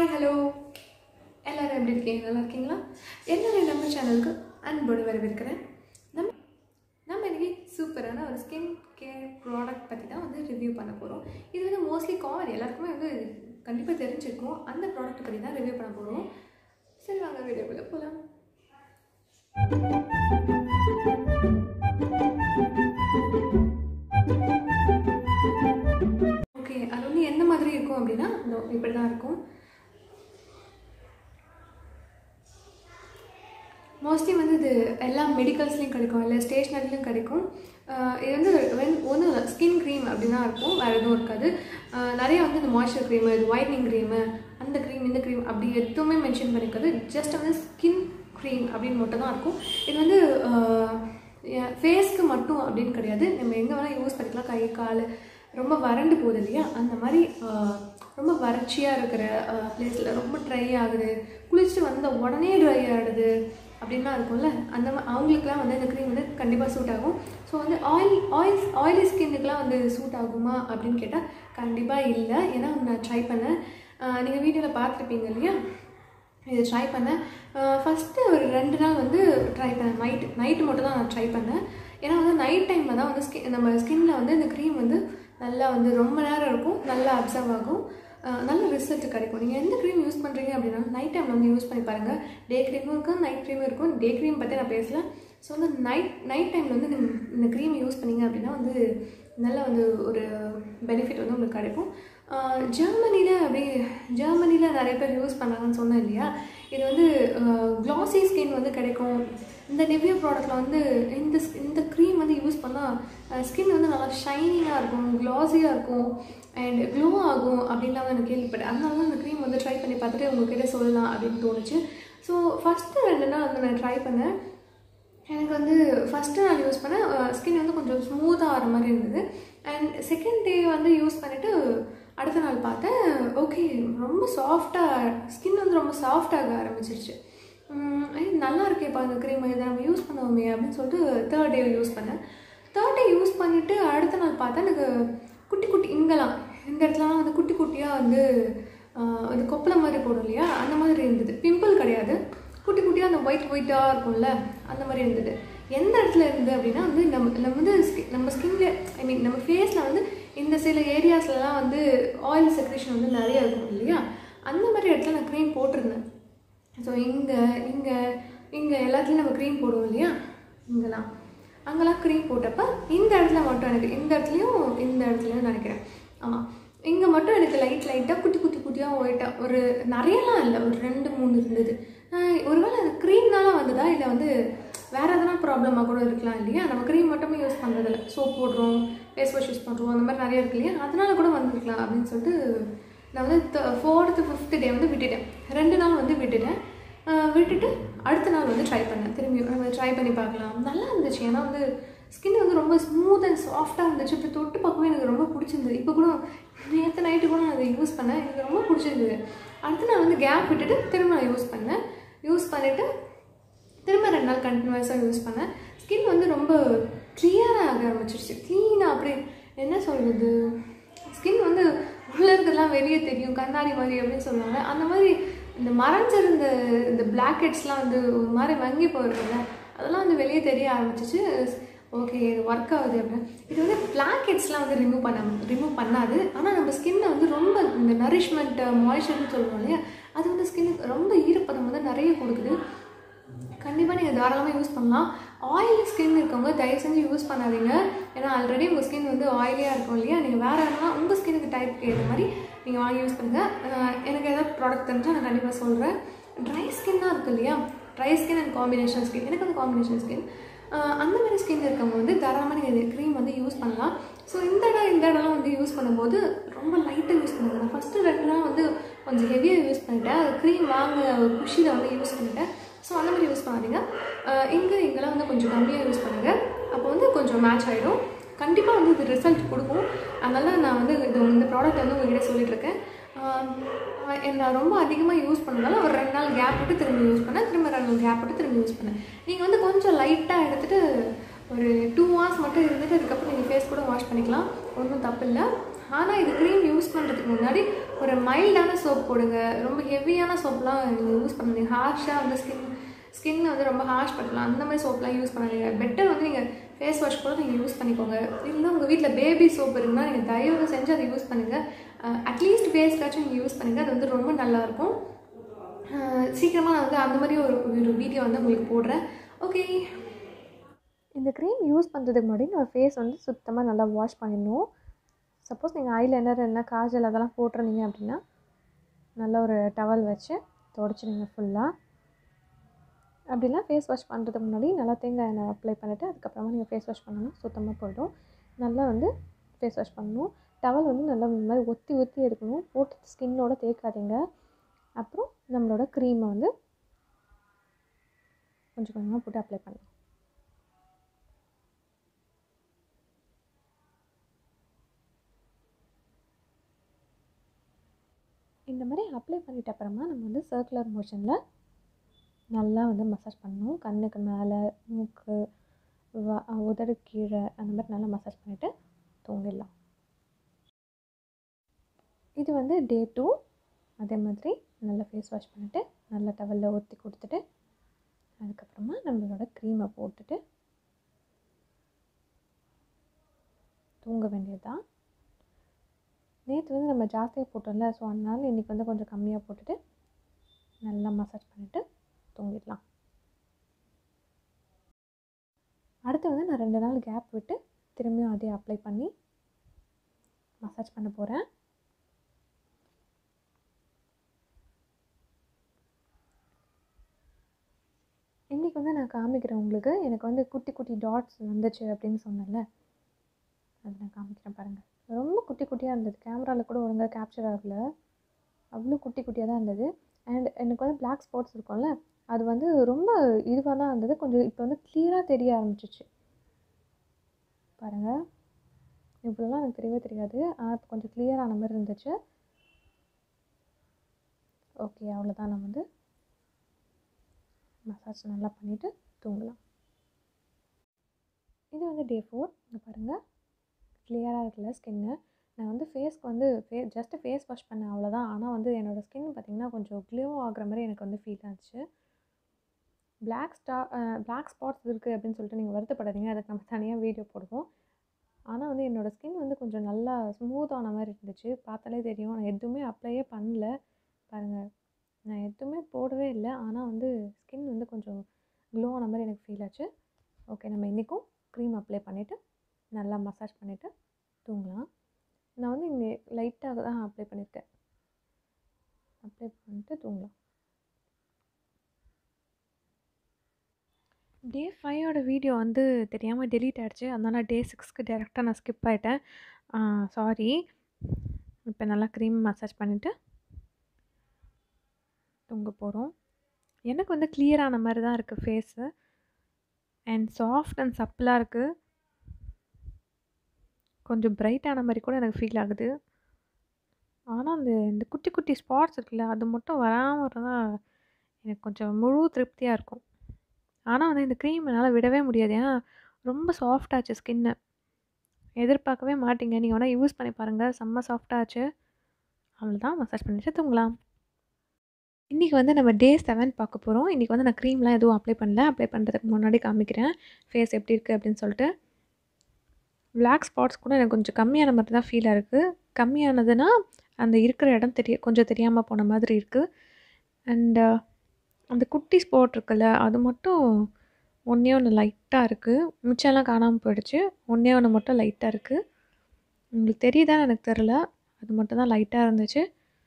hi hello எல்லாரும் எப்படி இருக்கீங்க நல்லா இருக்கீங்களா என்னுடைய நம்ம சேனலுக்கு அன்போடு வரவேற்கிறேன் நம்ம நம்ம இன்னைக்கு சூப்பரான ஒரு ஸ்கின் கேர் ப்ராடக்ட் பற்றி தான் வந்து ரிவ்யூ பண்ண போகிறோம் இது வந்து மோஸ்ட்லி காமன் எல்லாருக்குமே வந்து கண்டிப்பாக தெரிஞ்சிருக்கும் அந்த ப்ராடக்ட் பற்றி தான் ரிவ்யூ பண்ண போகிறோம் சரி வாங்க வீடியோக்குள்ளே போகலாம் ஓகே அது வந்து எந்த மாதிரி இருக்கும் அப்படின்னா இதோ இப்படி தான் இருக்கும் மோஸ்ட்லி வந்து இது எல்லா மெடிக்கல்ஸ்லேயும் கிடைக்கும் இல்லை ஸ்டேஷ்னரிலையும் கிடைக்கும் ஆஹ் இது வந்து வென் ஒன்று ஸ்கின் க்ரீம் அப்படின்னா இருக்கும் வேறு எதுவும் இருக்காது ஆஹ் நிறைய வந்து இந்த மாய்ஸ்சர் க்ரீமு இது ஒயிட்னிங் க்ரீமு அந்த க்ரீம் இந்த க்ரீம் அப்படி எதுவுமே மென்ஷன் பண்ணிருக்காது ஜஸ்ட் வந்து ஸ்கின் க்ரீம் அப்படின்னு மட்டும் தான் இருக்கும் இது வந்து ஃபேஸ்க்கு மட்டும் அப்படின்னு கிடையாது நம்ம எங்கே வேணால் யூஸ் பண்ணிக்கலாம் கை கால் ரொம்ப வறண்டு போகுது இல்லையா அந்த மாதிரி ஆஹ், ரொம்ப வறட்சியாக இருக்கிற பிளேஸில் ரொம்ப ட்ரை ஆகுது குளிச்சுட்டு வந்த உடனே ட்ரை ஆகிடுது அப்படின்லாம் இருக்கும்ல அந்த மா அவங்களுக்குலாம் வந்து இந்த க்ரீம் வந்து கண்டிப்பாக சூட் ஆகும் ஸோ வந்து ஆயில் ஆயில் ஆயிலி ஸ்கின்னுக்குலாம் வந்து சூட் ஆகுமா அப்படின்னு கேட்டால் கண்டிப்பாக இல்லை ஏன்னா நான் ட்ரை பண்ணேன் நீங்கள் வீடியோவில் பார்த்துருப்பீங்க இல்லையா இது ட்ரை பண்ணேன் ஃபஸ்ட்டு ஒரு ரெண்டு நாள் வந்து ட்ரை பண்ணேன் நைட்டு நைட்டு மட்டும் தான் நான் ட்ரை பண்ணேன் ஏன்னா வந்து நைட் டைமில் தான் வந்து ஸ்கின் நம்ம ஸ்கின்ல வந்து இந்த க்ரீம் வந்து நல்லா வந்து ரொம்ப நேரம் இருக்கும் நல்லா அப்சர்வ் ஆகும் அஹ் நல்ல ரிசல்ட் கிடைக்கும் நீங்கள் எந்த க்ரீம் யூஸ் பண்ணுறீங்க அப்படின்னா நைட் டைமில் வந்து யூஸ் பண்ணி பாருங்கள் டே க்ரீமும் இருக்கும் நைட் க்ரீமும் இருக்கும் டே க்ரீம் பற்றி நான் பேசல ஸோ வந்து நைட் நைட் டைமில் வந்து இந்த இந்த க்ரீம் யூஸ் பண்ணீங்க அப்படின்னா வந்து நல்ல வந்து ஒரு பெனிஃபிட் வந்து உங்களுக்கு கிடைக்கும் ஜெர்மனியில் அப்படி ஜெர்மனியில் நிறைய பேர் யூஸ் பண்ணாங்கன்னு சொன்னேன் இல்லையா இது வந்து க்ளாசி ஸ்கின் வந்து கிடைக்கும் இந்த நிவ்யா ப்ராடக்ட்டில் வந்து இந்த ஸ்- இந்த க்ரீம் வந்து யூஸ் பண்ணால் ஸ்கின் வந்து நல்லா ஷைனிங்காக இருக்கும் க்ளாஸியாக இருக்கும் அண்ட் க்ளோ ஆகும் அப்படின்லாம் வந்து நான் கேள்விப்பட்டேன் அதனால தான் இந்த க்ரீம் வந்து ட்ரை பண்ணி பார்த்துட்டு உங்ககிட்ட சொல்லலாம் அப்படின்னு தோணுச்சு ஸோ ஃபஸ்ட்டு ரெண்டு நாள் வந்து நான் ட்ரை பண்ணேன் எனக்கு வந்து ஃபஸ்ட்டு நாள் யூஸ் பண்ணேன் ஸ்கின் வந்து கொஞ்சம் ஸ்மூத்தாக ஆகிற மாதிரி இருந்தது அண்ட் செகண்ட் டே வந்து யூஸ் பண்ணிவிட்டு அடுத்த நாள் பார்த்தேன் ஓகே ரொம்ப சாஃப்டாக ஸ்கின் வந்து ரொம்ப சாஃப்டாக ஆரம்பிச்சிருச்சு உம், ஏய், நல்லா இருக்கேப்பா இந்த க்ரீம் இதை நம்ம யூஸ் பண்ணுவோமே அப்படின்னு சொல்லிட்டு தேர்ட் டே யூஸ் பண்ணேன் தேர்ட் டே யூஸ் பண்ணிவிட்டு அடுத்த நாள் பார்த்தா எனக்கு குட்டி குட்டி இங்கெல்லாம் இந்த இடத்துலலாம் வந்து குட்டி குட்டியாக வந்து ஆஹ், இது கொப்பளம் மாதிரி போடும் இல்லையா அந்த மாதிரி இருந்தது பிம்பிள் கிடையாது குட்டி குட்டியாக அந்த ஒயிட் ஒயிட்டாக இருக்கும்ல அந்த மாதிரி இருந்தது எந்த இடத்துல இருந்தது அப்படின்னா வந்து நம்ம நம்ம வந்து skin- நம்ம ஸ்கின்ல ஐ மீன் நம்ம ஃபேஸில் வந்து இந்த சில ஏரியாஸ்லலாம் வந்து ஆயில் செக்ரேஷன் வந்து நிறைய இருக்கும் இல்லையா அந்த மாதிரி இடத்துல நான் க்ரீம் போட்டிருந்தேன் ஸோ இங்கே இங்கே இங்கே எல்லாத்துலேயும் நம்ம க்ரீம் போடுவோம் இல்லையா இங்கெல்லாம் அங்கெல்லாம் க்ரீம் போட்டப்ப இந்த இடத்துல மட்டும் எனக்கு இந்த இடத்துலையும் இந்த இடத்துலையும் நினைக்கிறேன் ஆமாம் இங்கே மட்டும் எனக்கு லைட் லைட்டாக குட்டி குட்டி குட்டியாக ஒயிட்டாக ஒரு நிறையலாம் இல்லை ஒரு ரெண்டு மூணு இருந்தது நான் ஒருவேளை அது க்ரீம்னால வந்ததா இல்லை வந்து வேறு எதனா ப்ராப்ளமாக கூட இருக்கலாம் இல்லையா நம்ம க்ரீம் மட்டுமே யூஸ் பண்ணுறதில்ல சோப் போடுறோம் ஃபேஸ் வாஷ் யூஸ் பண்ணுறோம் அந்த மாதிரி நிறைய இருக்கு இல்லையா அதனால கூட வந்திருக்கலாம் அப்படின்னு சொல்லிட்டு நான் வந்து ஃபோர்த்து ஃபிஃப்த்து டே வந்து விட்டுட்டேன் ரெண்டு நாள் வந்து விட்டுட்டேன் ஆஹ் விட்டுட்டு அடுத்த நாள் வந்து ட்ரை பண்ணேன் திரும்பி நம்ம ட்ரை பண்ணி பார்க்கலாம் நல்லா இருந்துச்சு ஏன்னா வந்து ஸ்கின் வந்து ரொம்ப ஸ்மூத் அண்ட் சாஃப்டாக இருந்துச்சு இப்படி தொட்டு பார்க்கவே எனக்கு ரொம்ப பிடிச்சிருந்தது இப்போ கூட நேற்று நைட்டு கூட நான் அதை யூஸ் பண்ணேன் எனக்கு ரொம்ப பிடிச்சிருந்தது அடுத்து நான் வந்து கேப் விட்டுட்டு திரும்ப நான் யூஸ் பண்ணேன் யூஸ் பண்ணிவிட்டு திரும்ப ரெண்டு நாள் கண்டினியூஸாக யூஸ் பண்ணேன் ஸ்கின் வந்து ரொம்ப கிளியராக ஆக ஆரம்பிச்சிருச்சு க்ளீனாக அப்படியே என்ன சொல்கிறது ஸ்கின் வந்து உள்ள இருக்கிறதுலாம் வெளியே தெரியும் கண்ணாடி மாதிரி அப்படின்னு சொல்லுவாங்க அந்த மாதிரி இந்த மறைஞ்சிருந்த இந்த பிளாக் ஹெட்ஸ்லாம் வந்து ஒரு மாதிரி வங்கி போயிருக்கும்ல அதெல்லாம் வந்து வெளியே தெரிய ஆரம்பிச்சிச்சு ஓகே இது ஒர்க் ஆகுது அப்படின்னு இது வந்து பிளாக் ஹெட்ஸ்லாம் வந்து ரிமூவ் பண்ண ரிமூவ் பண்ணாது ஆனால் நம்ம ஸ்கின்னை வந்து ரொம்ப இந்த நரிஷ்மெண்ட் மாய்ஸ்சர்னு சொல்லுவோம் இல்லையா அது வந்து ஸ்கின்னுக்கு ரொம்ப ஈரப்பதம் வந்து நிறைய கொடுக்குது கண்டிப்பாக நீங்கள் தாராளமாக யூஸ் பண்ணலாம் ஆயிலி ஸ்கின் இருக்கவங்க தயவு செஞ்சு யூஸ் பண்ணாதீங்க ஏன்னா ஆல்ரெடி உங்கள் ஸ்கின் வந்து ஆயிலியாக இருக்கும் இல்லையா நீங்கள் வேறு எதனா உங்கள் ஸ்கின்னுக்கு டைப்க்கு ஏற்ற மாதிரி நீங்கள் வாங்கி யூஸ் பண்ணுங்கள் அஹ் எனக்கு ஏதாவது ப்ராடக்ட் தெரிஞ்சால் நான் கண்டிப்பாக சொல்கிறேன் ட்ரை ஸ்கின்னாக இருக்குது இல்லையா dry skin and combination skin எனக்கு வந்து காம்பினேஷன் ஸ்கின் அந்த மாதிரி ஸ்கின் இருக்கவங்க வந்து தாராளமாக நீங்கள் இந்த க்ரீம் வந்து யூஸ் பண்ணலாம் ஸோ இந்த இடம் இந்த இடம்லாம் வந்து யூஸ் பண்ணும்போது ரொம்ப லைட்டாக யூஸ் பண்ணுங்க நான் ஃபஸ்ட்டு ரெண்டு நாள் வந்து கொஞ்சம் ஹெவியாக யூஸ் பண்ணிட்டேன் அது க்ரீம் வாங்க குஷியில் வந்து யூஸ் பண்ணிட்டேன் ஸோ அந்த மாதிரி யூஸ் பண்ணாதீங்க அஹ் இங்கே இங்கெல்லாம் வந்து கொஞ்சம் கம்மியாக யூஸ் பண்ணுங்கள் அப்போ வந்து கொஞ்சம் மேட்ச் ஆகிடும் கண்டிப்பாக வந்து இது ரிசல்ட் கொடுக்கும் அதனால நான் வந்து இது இந்த ப்ராடக்ட் வந்து உங்ககிட்ட சொல்லிட்டு இருக்கேன் ஆஹ் நான் ரொம்ப அதிகமாக யூஸ் பண்ணதால ஒரு ரெண்டு நாள் கேப் விட்டு திரும்பி யூஸ் பண்ணேன் திரும்ப ரெண்டு நாள் கேப் விட்டு திரும்பி யூஸ் பண்ணேன் நீங்கள் வந்து கொஞ்சம் லைட்டாக எடுத்துகிட்டு ஒரு டூ ஹவர்ஸ் மட்டும் இருந்துட்டு அதுக்கப்புறம் நீங்கள் ஃபேஸ் கூட வாஷ் பண்ணிக்கலாம் ஒன்றும் தப்பு இல்லை ஆனால் இது க்ரீம் யூஸ் பண்ணுறதுக்கு முன்னாடி ஒரு மைல்டான சோப் போடுங்க ரொம்ப ஹெவியான சோப்லாம் நீங்கள் யூஸ் பண்ணாதீங்க ஹார்ஷாக வந்து ஸ்கின் ஸ்கின் வந்து ரொம்ப ஹார்ஷ் பண்ணலாம் அந்த மாதிரி சோப்லாம் யூஸ் பண்ணாதீங்க பெட்டர் வந்து நீங்கள் ஃபேஸ் வாஷ் கூட நீங்கள் யூஸ் பண்ணிக்கோங்க இல்லைன்னா உங்கள் வீட்டில் பேபி சோப் இருக்குன்னா நீங்கள் தயவு செஞ்சு அதை யூஸ் பண்ணுங்கள் அட்லீஸ்ட் ஃபேஸ்க்காச்சும் நீங்கள் யூஸ் பண்ணுங்கள் அது வந்து ரொம்ப நல்லாயிருக்கும் சீக்கிரமாக நான் வந்து அந்த மாதிரி ஒரு ஒரு வீடியோ வந்து உங்களுக்கு போடுறேன் ஓகே இந்த க்ரீம் யூஸ் பண்ணுறதுக்கு முன்னாடி நம்ம ஃபேஸ் வந்து சுத்தமாக நல்லா வாஷ் பண்ணிடணும் சப்போஸ் நீங்கள் ஐலைனர் என்ன காஜல் அதெல்லாம் போட்டிருந்தீங்க அப்படின்னா நல்லா ஒரு டவல் வச்சு தொடச்சிடுங்க ஃபுல்லாக அப்படிலாம் ஃபேஸ் வாஷ் பண்ணுறதுக்கு முன்னாடி நல்லா தேங்காய் எண்ணெய் அப்ளை பண்ணிவிட்டு அதுக்கப்புறமா நீங்கள் ஃபேஸ் வாஷ் பண்ணணும் சுத்தமாக போயிடும் நல்லா வந்து ஃபேஸ் வாஷ் பண்ணணும் டவல் வந்து நல்லா இந்த மாதிரி ஒத்தி ஒத்தி எடுக்கணும் போட்டு ஸ்கின்னோட தேய்க்காதீங்க அப்புறம் நம்மளோட க்ரீமை வந்து கொஞ்சம் கொஞ்சமாக போட்டு அப்ளை பண்ணலாம் இந்த மாதிரி அப்ளை பண்ணிட்ட அப்புறமா நம்ம வந்து சர்க்குலர் மோஷனில் நல்லா வந்து மசாஜ் பண்ணணும் கண்ணுக்கு மேலே மூக்கு வ உதடு கீழே அந்த மாதிரி நல்லா மசாஜ் பண்ணிவிட்டு தூங்கிடலாம் இது வந்து டே டூ அதே மாதிரி நல்லா ஃபேஸ் வாஷ் பண்ணிவிட்டு நல்லா டவலில் ஊற்றி கொடுத்துட்டு அதுக்கப்புறமா நம்மளோட க்ரீமை போட்டுட்டு தூங்க வேண்டியதுதான் நேற்று வந்து நம்ம ஜாஸ்தியாக போட்டோம்ல ஸோ அதனால் இன்றைக்கி வந்து கொஞ்சம் கம்மியாக போட்டுட்டு நல்லா மசாஜ் பண்ணிவிட்டு தூங்கிடலாம் அடுத்து வந்து நான் ரெண்டு நாள் கேப் விட்டு திரும்பியும் அதே அப்ளை பண்ணி மசாஜ் பண்ண போகிறேன் இன்றைக்கி வந்து நான் காமிக்கிறேன் உங்களுக்கு எனக்கு வந்து குட்டி குட்டி டாட்ஸ் வந்துச்சு அப்படின்னு சொன்னேன்ல அது நான் காமிக்கிறேன் பாருங்கள் ரொம்ப குட்டி குட்டியாக இருந்தது கேமராவில் கூட ஒழுங்காக கேப்சர் ஆகலை அவ்வளோ குட்டி குட்டியாக தான் இருந்தது அண்ட் எனக்கு வந்து பிளாக் ஸ்பாட்ஸ் இருக்கும்ல அது வந்து ரொம்ப இதுவாக தான் இருந்தது கொஞ்சம் இப்போ வந்து க்ளியராக தெரிய ஆரம்பிச்சிச்சு பாருங்கள் இவ்வளோலாம் எனக்கு தெரியவே தெரியாது ஆனால் இப்போ கொஞ்சம் க்ளியரான மாதிரி இருந்துச்சு ஓகே அவ்வளோதான் நான் வந்து மசாஜ் நல்லா பண்ணிவிட்டு தூங்கலாம் இது வந்து டே ஃபோர் இங்கே பாருங்கள் கிளியராக இருக்குல்ல ஸ்கின்னு நான் வந்து ஃபேஸ்க்கு வந்து ஃபே ஜஸ்ட்டு ஃபேஸ் வாஷ் பண்ணேன் அவ்வளோதான் ஆனால் வந்து என்னோடய ஸ்கின் பார்த்திங்கன்னா கொஞ்சம் க்ளோ ஆகிற மாதிரி எனக்கு வந்து ஃபீல் ஆச்சு பிளாக் ஸ்டா பிளாக் ஸ்பாட்ஸ் இருக்குது அப்படின்னு சொல்லிட்டு நீங்கள் வருத்தப்படாதீங்க அதுக்கு நம்ம தனியாக வீடியோ போடுவோம் ஆனால் வந்து என்னோடய ஸ்கின் வந்து கொஞ்சம் நல்லா ஸ்மூத்தான மாதிரி இருந்துச்சு பார்த்தாலே தெரியும் நான் எதுவுமே அப்ளையே பண்ணல பாருங்கள் நான் எதுவுமே போடவே இல்லை ஆனால் வந்து ஸ்கின் வந்து கொஞ்சம் க்ளோ ஆன மாதிரி எனக்கு ஃபீல் ஆச்சு ஓகே நம்ம இன்றைக்கும் க்ரீம் அப்ளை பண்ணிவிட்டு நல்லா மசாஜ் பண்ணிவிட்டு தூங்கலாம் நான் வந்து இங்கே லைட்டாக தான் அப்ளை பண்ணியிருக்கேன் அப்ளை பண்ணிட்டு தூங்கலாம் டே ஃபைவோட வீடியோ வந்து தெரியாமல் டெலீட் ஆகிடுச்சு அதனால் டே சிக்ஸ்க்கு டேரெக்டாக நான் ஸ்கிப் ஆகிட்டேன் சாரி இப்போ நல்லா க்ரீம் மசாஜ் பண்ணிவிட்டு தூங்க போகிறோம் எனக்கு வந்து கிளியரான மாதிரி தான் இருக்குது ஃபேஸு அண்ட் சாஃப்ட் அண்ட் சப்பிளாக இருக்குது கொஞ்சம் பிரைட்டான மாதிரி கூட எனக்கு ஃபீல் ஆகுது ஆனால் அந்த இந்த குட்டி குட்டி ஸ்பாட்ஸ் இருக்குல்ல அது மட்டும் வராமல் இருந்தால் எனக்கு கொஞ்சம் முழு திருப்தியாக இருக்கும் ஆனால் வந்து இந்த க்ரீம் என்னால் விடவே முடியாது ஏன்னா ரொம்ப சாஃப்டாச்சு ஸ்கின்னு எதிர்பார்க்கவே மாட்டீங்க நீங்கள் வேணால் யூஸ் பண்ணி பாருங்கள் செம்ம சாஃப்டாச்சு அவ்வளோதான் மசாஜ் பண்ணிட்டு தூங்கலாம் இன்றைக்கி வந்து நம்ம டே செவன் பார்க்க போகிறோம் இன்றைக்கி வந்து நான் க்ரீம்லாம் எதுவும் அப்ளை பண்ணல அப்ளை பண்ணுறதுக்கு முன்னாடி காமிக்கிறேன் ஃபேஸ் எப்படி இருக்குது அப்படின்னு சொல்லிட்டு பிளாக் ஸ்பாட்ஸ் கூட எனக்கு கொஞ்சம் கம்மியான மாதிரி தான் ஃபீலாக இருக்குது கம்மியானதுன்னா அந்த இருக்கிற இடம் தெரிய கொஞ்சம் தெரியாமல் போன மாதிரி இருக்குது அண்டு அந்த குட்டி ஸ்பாட் இருக்குல்ல அது மட்டும் ஒன்றே ஒன்று லைட்டாக இருக்குது மிச்சம்லாம் காணாமல் போயிடுச்சு ஒன்றே ஒன்று மட்டும் லைட்டாக இருக்குது உங்களுக்கு தெரியுதான்னு எனக்கு தெரில அது மட்டும் தான் லைட்டாக இருந்துச்சு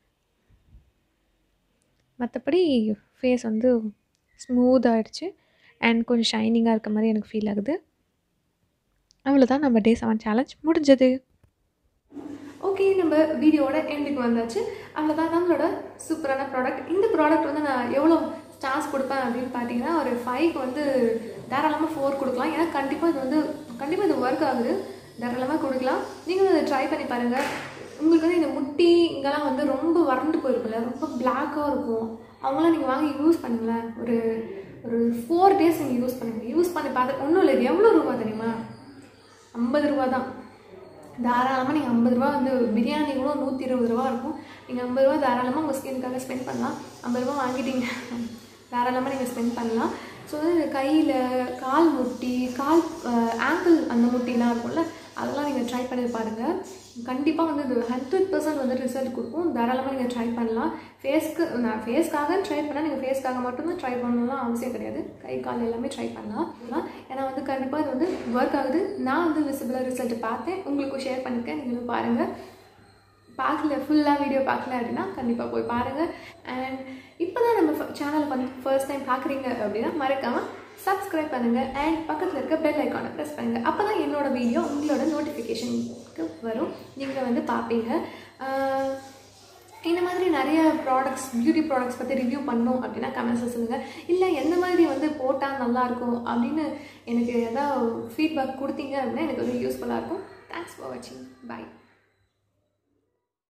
மற்றபடி ஃபேஸ் வந்து ஸ்மூத் ஆகிடுச்சு அண்ட் கொஞ்சம் ஷைனிங்காக இருக்க மாதிரி எனக்கு ஃபீல் ஆகுது அவ்வளோதான் நம்ம டே செவன் சேலஞ்ச் முடிஞ்சது ஓகே நம்ம வீடியோட எண்டுக்கு வந்தாச்சு அவ்வளோதான் நம்மளோட சூப்பரான ப்ராடக்ட் இந்த ப்ராடக்ட் வந்து நான் எவ்வளோ ஸ்டார்ஸ் கொடுப்பேன் அப்படின்னு பார்த்தீங்கன்னா ஒரு ஃபைவ்க்கு வந்து தாராளமாக ஃபோர் கொடுக்கலாம் ஏன்னா கண்டிப்பாக இது வந்து கண்டிப்பாக இது ஒர்க் ஆகுது தாராளமாக கொடுக்கலாம் நீங்களும் அதை ட்ரை பண்ணி பாருங்கள் உங்களுக்கு வந்து இந்த முட்டி இங்கெல்லாம் வந்து ரொம்ப வறண்டு போயிருக்குல்ல ரொம்ப பிளாக்காக இருக்கும் அவங்களாம் நீங்கள் வாங்கி யூஸ் பண்ணுங்களேன் ஒரு ஒரு ஃபோர் டேஸ் நீங்கள் யூஸ் பண்ணுங்கள் யூஸ் பண்ணி பார்த்து ஒன்றும் இல்லை இது எவ்வளோ ரூபா தெரியுமா ஐம்பது ரூபா தான் தாராளமாக நீங்கள் ஐம்பது ரூபா வந்து பிரியாணி கூட நூற்றி இருபது ரூபா இருக்கும் நீங்கள் ஐம்பது ரூபா தாராளமாக உங்கள் ஸ்கின்னுக்காக ஸ்பெண்ட் பண்ணலாம் ஐம்பது ரூபா வாங்கிட்டீங்க தாராளமாக நீங்கள் ஸ்பெண்ட் பண்ணலாம் ஸோ வந்து கையில் கால் முட்டி கால் ஆங்கிள் அந்த முட்டிலாம் இருக்கும்ல அதெல்லாம் நீங்கள் ட்ரை பண்ணி பாருங்கள் கண்டிப்பாக வந்து இது ஹண்ட்ரட் பர்சன்ட் வந்து ரிசல்ட் கொடுக்கும் தாராளமாக நீங்கள் ட்ரை பண்ணலாம் ஃபேஸ்க்கு நான் ஃபேஸ்க்காக ட்ரை பண்ணால் நீங்கள் ஃபேஸ்க்காக மட்டும்தான் ட்ரை பண்ணணும்லாம் அவசியம் கிடையாது கை கால் எல்லாமே ட்ரை பண்ணலாம் ஏன்னா வந்து கண்டிப்பாக இது வந்து ஒர்க் ஆகுது நான் வந்து விசிபிளாக ரிசல்ட் பார்த்தேன் உங்களுக்கும் ஷேர் பண்ணியிருக்கேன் நீங்களும் பாருங்கள் பார்க்கல ஃபுல்லாக வீடியோ பார்க்கல அப்படின்னா கண்டிப்பாக போய் பாருங்கள் அண்ட் இப்போ தான் நம்ம சேனலை வந்து ஃபர்ஸ்ட் டைம் பார்க்குறீங்க அப்படின்னா மறக்காமல் சப்ஸ்கிரைப் பண்ணுங்கள் அண்ட் பக்கத்தில் இருக்க பெல் ஐக்கானை ப்ரெஸ் பண்ணுங்கள் அப்போ தான் என்னோடய வீடியோ உங்களோட நோட்டிஃபிகேஷனுக்கு வரும் நீங்கள் வந்து பார்ப்பீங்க ஆஹ் இந்த மாதிரி நிறைய ப்ராடக்ட்ஸ் பியூட்டி ப்ராடக்ட்ஸ் பற்றி ரிவ்யூ பண்ணோம் அப்படின்னா கமெண்ட்ஸில் சொல்லுங்கள் இல்லை எந்த மாதிரி வந்து போட்டால் நல்லாயிருக்கும் அப்படின்னு எனக்கு எதாவது ஃபீட்பேக் கொடுத்தீங்க அப்படின்னா எனக்கு வந்து யூஸ்ஃபுல்லாக இருக்கும் தேங்க்ஸ் ஃபார் வாட்சிங் பை